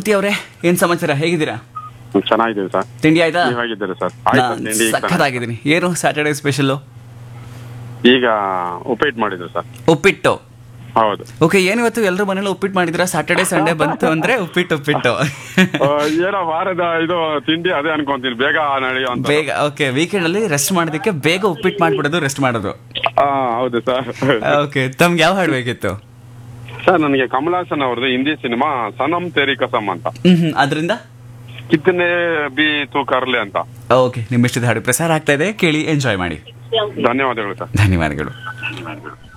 ಮೂರ್ತಿ ಅವರೇ ಏನ್ ಸಮಾಚಾರ ಹೇಗಿದ್ದೀರಾ ಚೆನ್ನಾಗಿದ್ದೀವಿ ಸರ್ ತಿಂಡಿ ಆಯ್ತಾ ನೀವ್ ಹೇಗಿದ್ದೀರಿ ಸರ್ ಆಯ್ತು ನಾನ್ ತಿಂಡಿ ಈಗ ತಾನೇ. ಸಖತ್ತಾಗಿದ್ದೀನಿ ಏನು ಸ್ಯಾಟರ್ಡೆ ಸ್ಪೆಷಲ್ ಈಗ ಉಪೇಟ್ ಮಾಡಿದ್ರು ಸರ್ ಉಪ್ಪಿಟ್ಟು ಹೌದು ಓಕೆ ಏನು ಇವತ್ತು ಎಲ್ಲರೂ ಮನೇಲಿ ಉಪ್ಪಿಟ್ಟು ಮಾಡಿದ್ರ ಸ್ಯಾಟರ್ಡೆ ಸಂಡೇ ಬಂತು ಅಂದ್ರೆ ಉಪ್ಪಿಟ್ಟು ಉಪ್ಪಿಟ್ಟು ಆ, ಏನೋ ವಾರದ ಇದು ತಿಂಡಿ ಅದೇ ಅನ್ಕೊಂತೀನಿ ಬೇಗ ನಡೆಯೋ ಅಂತ ಬೇಗ ಓಕೆ ವೀಕೆಂಡ್ ಅಲ್ಲಿ ರೆಸ್ಟ್ ಮಾಡೋದಕ್ಕೆ ಬೇಗ ಉಪ್ಪಿಟ್ಟು ಮಾಡ್ಬಿಡೋದು ರೆಸ್ಟ್ ಮಾಡೋದು ಆ, ಹೌದು ಸರ್ ಓಕೆ ತಮ್ಗೆ ಯಾವ ಹಾಡು ಬೇಕಿತ್ತು ಸರ್ ನನಗೆ ಕಮಲ್ ಹಾಸನ್ ಅವ್ರದ್ದು ಹಿಂದಿ ಸಿನಿಮಾ ಸನಂ ತೇರಿ ಕಸಮ್ ಅಂತ ಹ್ಮ್ ಹ್ಮ್ ಅದರಿಂದ ಕಿತ್ತನೆ ಬಿ ತೂ ಕರ್ಲೆ ಅಂತ ಓಕೆ ನಿಮ್ಮ ಇಷ್ಟದ ಹಾಡು ಪ್ರಸಾರ ಆಗ್ತಾ ಇದೆ ಕೇಳಿ ಎಂಜಾಯ್ ಮಾಡಿ ಧನ್ಯವಾದಗಳು ಸರ್ ಧನ್ಯವಾದಗಳು